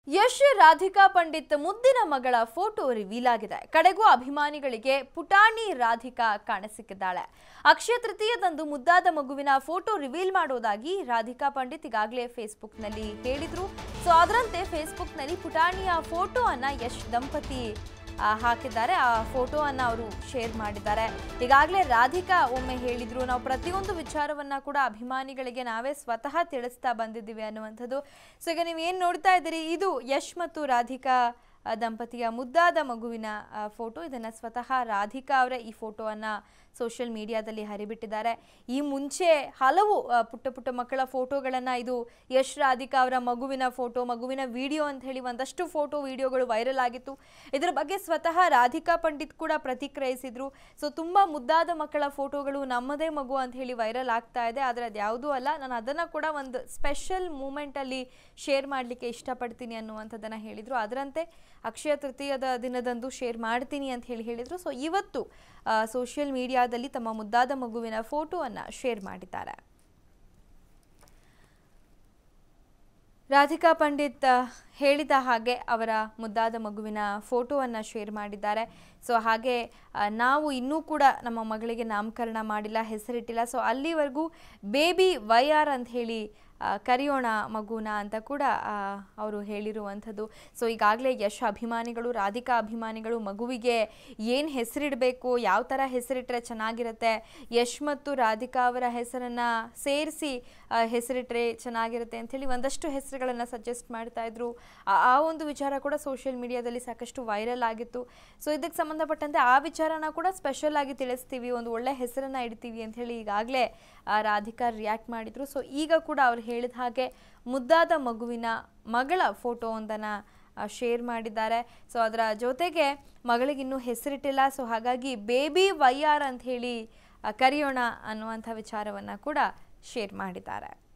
ಯಶ್ ರಾಧಿಕಾ ಪಂಡಿತ್ ಮುದ್ದಿನ ಮಗಳ photo reveal ಆಗಿದೆ ಕಡೆಗೂ ಅಭಿಮಾನಿಗಳಿಗೆ ಪುಟಾಣಿ ರಾಧಿಕಾ ಕಾಣಸಿಕ್ಕಿದ್ದಾಳೆ ಅಕ್ಷಯ ತೃತೀಯದಂದು ಮುದ್ದಾದ ಮಗುವಿನ ಫೋಟೋ ರಿವೀಲ್ ಮಾಡೋದಾಗಿ ರಾಧಿಕಾ ಪಂಡಿತ್ ಈಗಾಗಲೇ ಫೇಸ್ಬುಕ್ನಲ್ಲಿ ಹೇಳಿದ್ರು ಸೊ ಅದರಂತೆ ಫೇಸ್ಬುಕ್ನಲ್ಲಿ ಪುಟಾಣಿಯ ಫೋಟೋ ಅನ್ನ ಯಶ್ ದಂಪತಿ ಆ, ಹಾಕಿದ್ದಾರೆ ಆ ಫೋಟೋ ಅನ್ನ ಅವರು ಶೇರ್ ಮಾಡಿದ್ದಾರೆ ಈಗಾಗಲೇ ರಾಧಿಕಾ ಒಮ್ಮೆ ಹೇಳಿದ್ರು ನಾವು ಪ್ರತಿಯೊಂದು ವಿಚಾರವನ್ನ ಕೂಡ ಅಭಿಮಾನಿಗಳಿಗೆ ನಾವೇ ಸ್ವತಃ ತಿಳಿಸ್ತಾ ಬಂದಿದ್ದೀವಿ ಅನ್ನುವಂಥದ್ದು ಸೊ ಈಗ ನೀವು ಏನು ನೋಡ್ತಾ ಇದ್ದೀರಿ ಇದು ಯಶ್ ಮತ್ತು ರಾಧಿಕಾ ಆ, ದಂಪತಿಯ ಮುದ್ದಾದ ಮಗುವಿನ ಆ, ಫೋಟೋ ಇದನ್ನ ಸ್ವತಃ ರಾಧಿಕಾ ಅವರೇ ಈ ಫೋಟೋವನ್ನ ಸೋಷಿಯಲ್ ಮೀಡಿಯಾದಲ್ಲಿ ಹರಿಬಿಟ್ಟಿದ್ದಾರೆ ಈ ಮುಂಚೆ ಹಲವು ಆ, ಪುಟ್ಟ ಪುಟ್ಟ ಮಕ್ಕಳ ಫೋಟೋಗಳನ್ನು ಇದು ಯಶ್ ರಾಧಿಕಾ ಅವರ ಮಗುವಿನ ಫೋಟೋ ಮಗುವಿನ ವಿಡಿಯೋ ಅಂತ ಹೇಳಿ ಒಂದಷ್ಟು ಫೋಟೋ ವಿಡಿಯೋಗಳು ವೈರಲ್ ಆಗಿತ್ತು ಇದರ ಬಗ್ಗೆ ಸ್ವತಃ ರಾಧಿಕಾ ಪಂಡಿತ್ ಕೂಡ ಪ್ರತಿಕ್ರಿಯಿಸಿದ್ರು ಸೊ ತುಂಬ ಮುದ್ದಾದ ಮಕ್ಕಳ ಫೋಟೋಗಳು ನಮ್ಮದೇ ಮಗು ಅಂತ ಹೇಳಿ ವೈರಲ್ ಆಗ್ತಾ ಇದೆ ಆದರೆ ಅದು ಯಾವುದೂ ಅಲ್ಲ ನಾನು ಅದನ್ನು ಕೂಡ ಒಂದು ಸ್ಪೆಷಲ್ ಮೂಮೆಂಟಲ್ಲಿ ಶೇರ್ ಮಾಡಲಿಕ್ಕೆ ಇಷ್ಟಪಡ್ತೀನಿ ಅನ್ನುವಂಥದ್ದನ್ನು ಹೇಳಿದರು ಅದರಂತೆ ಅಕ್ಷಯ ತೃತೀಯದ ದಿನದಂದು ಶೇರ್ ಮಾಡ್ತೀನಿ ಅಂತ ಹೇಳಿ ಹೇಳಿದರು ಸೊ ಇವತ್ತು ಸೋಷಿಯಲ್ ಮೀಡಿಯಾದಲ್ಲಿ ತಮ್ಮ ಮುದ್ದಾದ ಮಗುವಿನ ಫೋಟೋವನ್ನು ಶೇರ್ ಮಾಡಿದ್ದಾರೆ ರಾಧಿಕಾ ಪಂಡಿತ್ ಆ, ಹೇಳಿದ ಹಾಗೆ ಅವರ ಮುದ್ದಾದ ಮಗುವಿನ ಫೋಟೋವನ್ನು ಶೇರ್ ಮಾಡಿದ್ದಾರೆ ಸೊ ಹಾಗೆ ಆ, ನಾವು ಇನ್ನೂ ಕೂಡ ನಮ್ಮ ಮಗಳಿಗೆ ನಾಮಕರಣ ಮಾಡಿಲ್ಲ ಹೆಸರಿಟ್ಟಿಲ್ಲ ಸೊ ಅಲ್ಲಿವರೆಗೂ ಬೇಬಿ ವೈ ಆರ್ ಅಂತ ಹೇಳಿ ಆ, ಕರೆಯೋಣ ಮಗುನ ಅಂತ ಕೂಡ ಅವರು ಹೇಳಿರುವಂಥದ್ದು ಸೊ ಈಗಾಗಲೇ ಯಶ್ ಅಭಿಮಾನಿಗಳು ರಾಧಿಕಾ ಅಭಿಮಾನಿಗಳು ಮಗುವಿಗೆ ಏನು ಹೆಸರಿಡಬೇಕು ಯಾವ ಥರ ಹೆಸರಿಟ್ರೆ ಚೆನ್ನಾಗಿರುತ್ತೆ ಯಶ್ ಮತ್ತು ರಾಧಿಕಾ ಅವರ ಹೆಸರನ್ನು ಸೇರಿಸಿ ಹೆಸರಿಟ್ರೆ ಚೆನ್ನಾಗಿರುತ್ತೆ ಅಂಥೇಳಿ ಒಂದಷ್ಟು ಹೆಸರುಗಳನ್ನು ಸಜೆಸ್ಟ್ ಮಾಡ್ತಾ ಇದ್ರು ಆ- ಆ ಒಂದು ವಿಚಾರ ಕೂಡ ಸೋಷಿಯಲ್ ಮೀಡಿಯಾದಲ್ಲಿ ಸಾಕಷ್ಟು ವೈರಲ್ ಆಗಿತ್ತು ಸೊ ಇದಕ್ಕೆ ಸಂಬಂಧಪಟ್ಟಂತೆ ಆ ವಿಚಾರನ ಕೂಡ ಸ್ಪೆಷಲ್ ಆಗಿ ತಿಳಿಸ್ತೀವಿ ಒಂದು ಒಳ್ಳೆ ಹೆಸರನ್ನ ಇಡ್ತೀವಿ ಅಂತ ಹೇಳಿ ಈಗಾಗಲೇ ರಾಧಿಕಾ ರಿಯಾಕ್ಟ್ ಮಾಡಿದ್ರು ಸೊ ಈಗ ಕೂಡ ಅವ್ರು ಹೇಳಿದ ಹಾಗೆ ಮುದ್ದಾದ ಮಗುವಿನ ಮಗಳ ಫೋಟೋ ಒಂದನ್ನು ಶೇರ್ ಮಾಡಿದ್ದಾರೆ ಸೊ ಅದರ ಜೊತೆಗೆ ಮಗಳಿಗಿನ್ನೂ ಹೆಸರಿಟ್ಟಿಲ್ಲ ಸೊ ಹಾಗಾಗಿ ಬೇಬಿ ವೈ ಆರ್ ಅಂತ ಹೇಳಿ ಆ, ಕರೆಯೋಣ ಅನ್ನುವಂಥ ವಿಚಾರವನ್ನು ಕೂಡ ಶೇರ್ ಮಾಡಿದ್ದಾರೆ